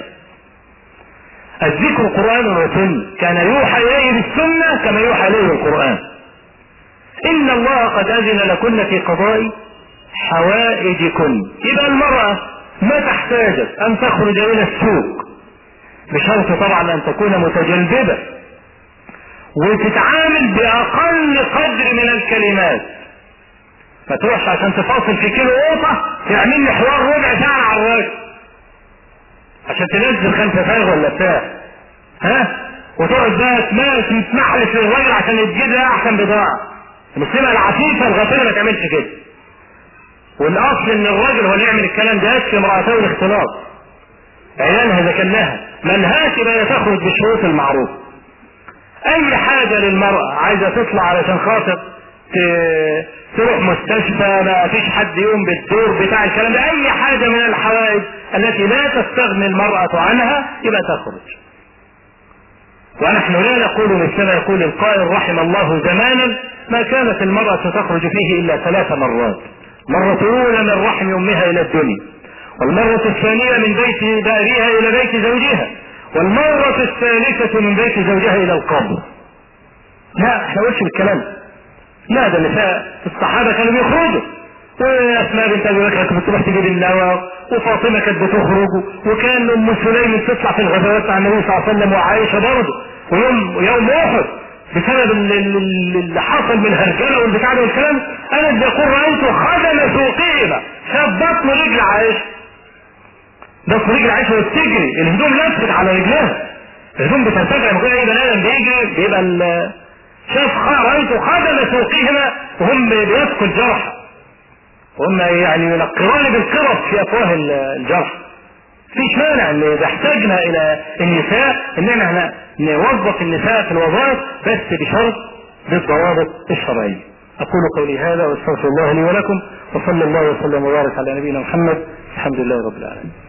الذكر قرآن وسنة كان يوحى إليه بالسنة كما يوحى إليه القرآن إن الله قد أذن لكن في قضاء حوائجكن يبقى المرأة ما تحتاجت أن تخرج إلى السوق بشرط طبعا أن تكون متجلببة وتتعامل بأقل قدر من الكلمات ما تروحش عشان تفاصل في كيلو قوطة تعمل لي حوار ربع ساعة على الراجل عشان تنزل خمسة فاغ ولا بتاع ها وتقعد بقى تمحلس للراجل عشان تجيب لها أحسن بضاعة المسلمة العفيفة الغفيرة ما تعملش كده والاصل ان الراجل هو اللي يعمل الكلام ده يكفي امرأته الاختلاط عيالها ذكلها منهاش بقى تخرج بالشروط المعروفة اي حاجة للمرأة عايزة تطلع علشان خاطر تروح مستشفى ما فيش حد يقوم بالدور بتاع الكلام ده اي حاجة من الحوائج التي لا تستغني المرأة عنها يبقى تخرج ونحن لا نقول مثل ما يقول القائل رحم الله زمانا ما كانت المرأة تخرج فيه إلا ثلاث مرات مرة أولى من رحم أمها إلى الدنيا والمرة الثانية من بيت دارها إلى بيت زوجها والمرة الثالثة من بيت زوجها إلى القبر لا احنا قلتش بالكلام لا ده النساء الصحابة كانوا بيخرجوا واسماء بنت ابي بكر كانت بتروح تجيب النوى وفاطمه كانت بتخرج وكان ام سليم بتطلع في الغزوات مع النبي صلى الله عليه وسلم وعائشه برضه ويوم يوم احد بسبب اللي حصل من الهرجله والبتاع ده والكلام انا اللي يقول رايت خدم سوقهما شاف بطن رجل عائشه بطن رجل عائشه وبتجري الهدوم لفت على رجلها الهدوم بترتفع لما يكون اي بني ادم بيجري بيبقى شاف رايت خدم سوقهما وهم بيسقوا الجرح وهم يعني ينقران بالقرب في افواه الجرح فيش مانع ان اذا احتاجنا الى النساء ان احنا نوظف النساء في الوظائف بس بشرط بالضوابط الشرعيه. اقول قولي هذا واستغفر الله لي ولكم وصلى الله وسلم وبارك على نبينا محمد الحمد لله رب العالمين.